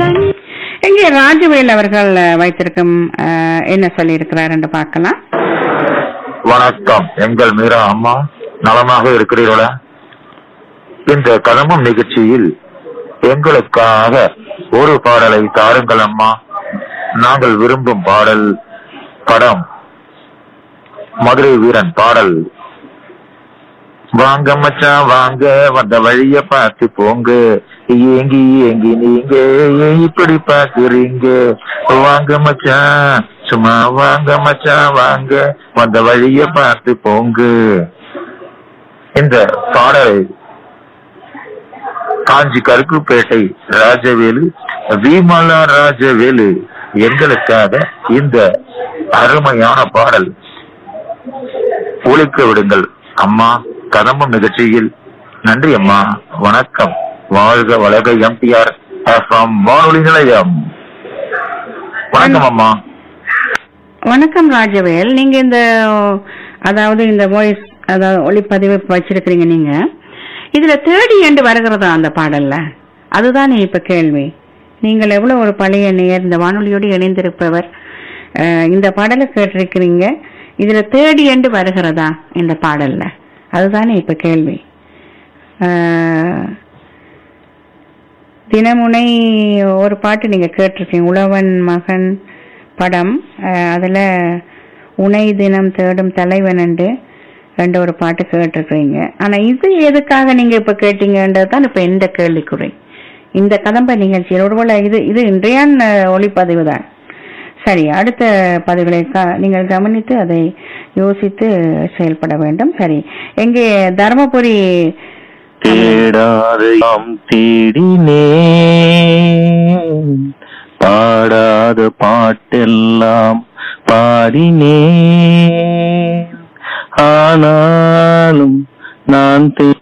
கண் இங்கே ராஜவேல் அவர்கள் அஹ், வைத்திருக்கும் அஹ், என்ன சொல்லியிருக்கிறார் என்று பார்க்கலாம் வணக்கம் எங்கள் மீரா அம்மா நலமாக இருக்கிறீர்களா இந்த கதம்பம் நிகழ்ச்சியில் எங்களுக்காக ஒரு பாடலை தாருங்கள் அம்மா நாங்கள் விரும்பும் பாடல் படம் மதுரை வீரன் பாடல் வாங்க மச்சான் வாங்க வந்த வழிய பார்த்து போங்க ஏங்கி ஏங்கி நீங்க ஏன் இப்படி பாக்குறீங்க வாங்க மச்சான் சும்மா வாங்க மச்சான் வாங்க வந்த வழிய பார்த்து போங்க இந்த பாடலை காஞ்சி கருக்குப்பேட்டை ராஜவேலு விமலா ராஜவேலு எங்களுக்காக இந்த அருமையான பாடல் ஒழிக்க விடுங்கள் அம்மா கதம்பம் நிகழ்ச்சியில் நன்றி அம்மா வணக்கம் வாழ்க வளக எம்டிஆர் எஃப்எம் வானொலி நிலையம் வணக்கம் அம்மா வணக்கம் ராஜவேல் நீங்க இந்த அதாவது இந்த வாய்ஸ் அதாவது ஒளிப்பதிவு வச்சிருக்கிறீங்க நீங்க இதுல தேடி என்று வருகிறதா அந்த பாடல்ல அதுதானே இப்ப கேள்வி நீங்கள் எவ்வளவு ஒரு பழைய நேர் இந்த வானொலியோடு இணைந்திருப்பவர் அஹ், இந்த பாடலை கேட்டிருக்கிறீங்க இதுல தேடி என்று வருகிறதா இந்த பாடல்ல அதுதானே இப்ப கேள்வி அஹ், தினமுனை ஒரு பாட்டு நீங்க கேட்டிருக்கீங்க உழவன் மகன் படம் அஹ், அதுல உனை தினம் தேடும் தலைவன் என்று ரெண்டு ஒரு பாட்டு கேட்டிருக்கிறீங்க ஆனா இது எதுக்காக நீங்க இப்ப கேட்டீங்கன்றது தான் இப்ப எந்த கேள்விக்குறை இந்த கதம்ப நிகழ்ச்சியில் ஒருவேளை இது இது இன்றையான் அஹ், ஒளிப்பதிவு தான் சரி அடுத்த பதிவுகளை க- நீங்கள் கவனித்து அதை யோசித்து செயல்பட வேண்டும் சரி எங்கே தர்மபுரி தேடாத யாம் தேடினே பாடாத பாட்டெல்லாம் பாடினே ஆனாலும் நான் தே